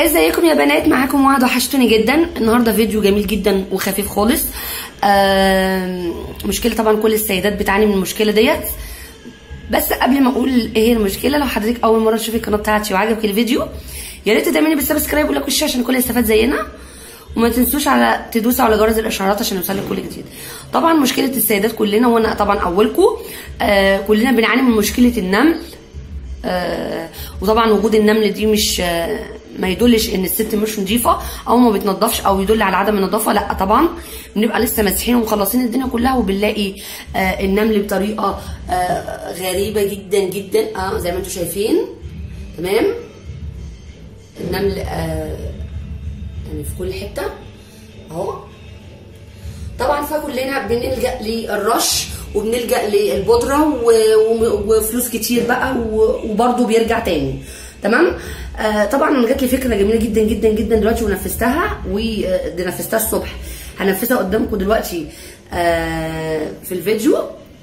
ازيكم يا بنات معاكم وعد وحشتوني جدا النهارده فيديو جميل جدا وخفيف خالص آم، مشكله طبعا كل السيدات بتعاني من المشكله ديت بس قبل ما اقول ايه هي المشكله لو حضرتك اول مره تشوفي القناه بتاعتي وعجبك الفيديو يا ريت تدعميني بالسبسكرايب ولايك والشير عشان الكل يستفاد زينا وما تنسوش على تدوسوا على جرس الاشعارات عشان يوصلك كل جديد طبعا مشكله السيدات كلنا وانا طبعا اولكم آه كلنا بنعاني من مشكله النمل آه وطبعا وجود النمل دي مش آه ما يدلش ان الست مش نظيفه او ما بتنضفش او يدل على عدم النظافه لا طبعا بنبقى لسه ماسحين ومخلصين الدنيا كلها وبنلاقي آه النمل بطريقه آه غريبه جدا جدا اه زي ما انتم شايفين تمام النمل آه يعني في كل حته اهو طبعا فكلنا بنلجا للرش وبنلجا للبودره و- و- وفلوس كتير بقى و- وبرده بيرجع تاني تمام آه طبعا انا جات لي فكره جميله جدا جدا جدا دلوقتي ونفذتها ودي نفذتها الصبح هنفذها قدامكم دلوقتي آه في الفيديو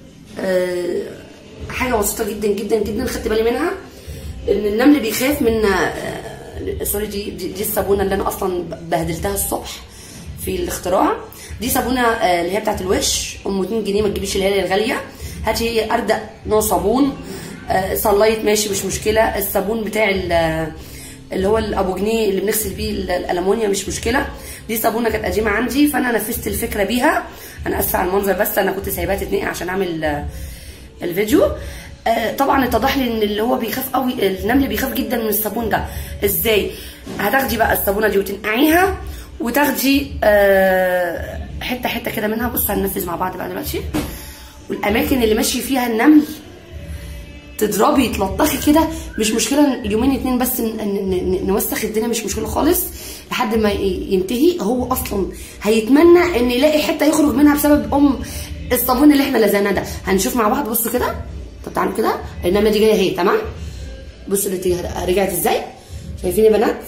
آه حاجه بسيطه جدا جدا جدا خدت بالي منها ان النمل بيخاف من آه سوري دي, دي دي الصابونه اللي انا اصلا بهدلتها الصبح في الاختراع دي صابونه آه، اللي هي بتاعت الوش ام 2 جنيه ما تجيبيش اللي هي الغاليه هاتي هي اردق نوع صابون آه، صلايت ماشي مش مشكله الصابون بتاع ال- اللي هو الابو جنيه اللي بنغسل بيه ال- الالمونيا مش مشكله دي صابونه كانت قديمه عندي فانا نفذت الفكره بيها انا اسفه على المنظر بس انا كنت سايباها تتنقع عشان اعمل آه، الفيديو آه، طبعا اتضح لي ان اللي هو بيخاف قوي النمل بيخاف جدا من الصابون ده ازاي هتاخدي بقى الصابونه دي وتنقعيها وتاخدي آه، حته حته كده منها بصوا هننفذ مع بعض بقى دلوقتي والاماكن اللي ماشي فيها النمل تضربي تلطخي كده مش مشكله يومين اتنين بس ن- ن- ن- نوسخ الدنيا مش مشكله خالص لحد ما ي- ينتهي هو اصلا هيتمنى ان يلاقي حته يخرج منها بسبب ام الصابون اللي احنا لزقناه ده هنشوف مع بعض بصوا كده طب تعالوا كده النمله دي جايه اهي تمام بصوا الاتجاه رجعت ازاي شايفين يا بنات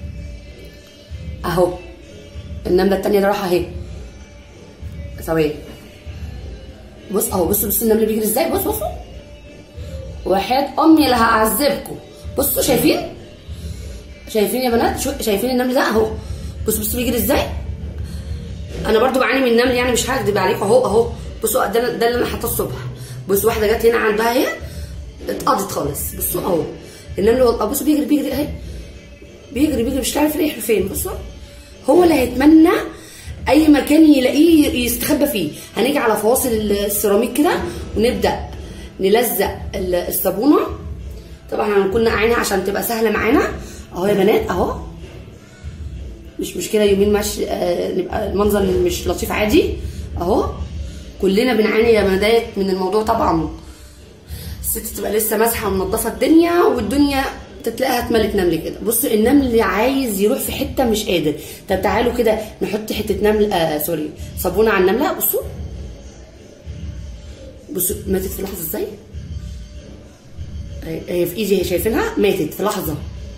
اهو النمله التانيه دي رايحه اهي ثواني بص اهو بصوا بصوا النمل بيجري ازاي بص بصوا وحياة امي اللي هعذبكم بصوا شايفين شايفين يا بنات شو شايفين النمل ده اهو بصوا بصوا بيجري ازاي انا برضو بعاني من النمل يعني مش هكدب عليكم اهو اهو بصوا ده ده اللي انا حاطاه الصبح بص واحده جت هنا عندها اهي اتقضت خالص بصوا اهو النمل والله بصوا بيجري بيجري اهي بيجري بيجري مش عارف يلاقي فين بصوا هو اللي هيتمنى اي مكان يلاقيه يستخبى فيه هنيجي على فواصل السيراميك كده ونبدا نلزق ال- الصابونه طبعا هنكون نقعينها عشان تبقى سهله معانا اهو يا بنات اهو مش مشكله يومين ماشي آه نبقى المنظر مش لطيف عادي اهو كلنا بنعاني يا بنات من الموضوع طبعا الست تبقى لسه ماسحه ومنضفه الدنيا والدنيا تتلاقيها اتملت نمل كده بصوا النمل اللي عايز يروح في حته مش قادر طب تعالوا كده نحط حته نمل آه سوري صابونه على النمله بصوا بصوا ماتت في لحظه ازاي هي هي في ايدي هي شايفينها ماتت في لحظه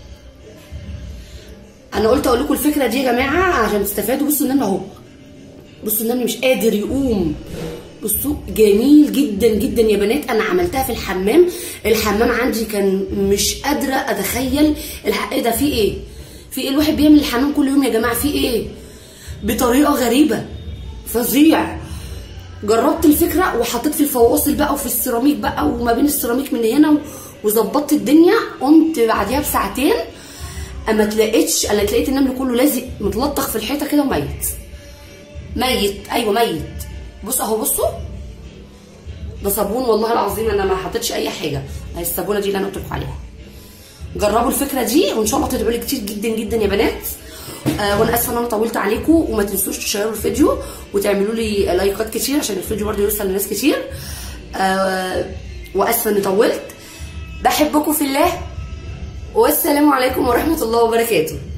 انا قلت اقول لكم الفكره دي يا جماعه عشان تستفادوا بصوا النمل اهو بصوا النمل مش قادر يقوم بصوا جميل جدا جدا يا بنات انا عملتها في الحمام الحمام عندي كان مش قادره اتخيل الحق ده فيه ايه في ايه الواحد بيعمل الحمام كل يوم يا جماعه في ايه بطريقه غريبه فظيع جربت الفكره وحطيت في الفواصل بقى وفي السيراميك بقى وما بين السيراميك من هنا و- وظبطت الدنيا قمت بعديها بساعتين اما تلاقيتش انا لقيت النمل كله لازق متلطخ في الحيطه كده وميت ميت ايوه ميت بص اهو بصوا ده صابون والله العظيم انا ما حطيتش اي حاجه هي الصابونه دي اللي انا قلت لكم عليها جربوا الفكره دي وان شاء الله تدعوا لي كتير جدا جدا يا بنات آه وانا اسفه ان انا طولت عليكم وما تنسوش تشيروا الفيديو وتعملوا لي لايكات كتير عشان الفيديو برضه يوصل لناس كتير آه واسفه اني طولت بحبكم في الله والسلام عليكم ورحمه الله وبركاته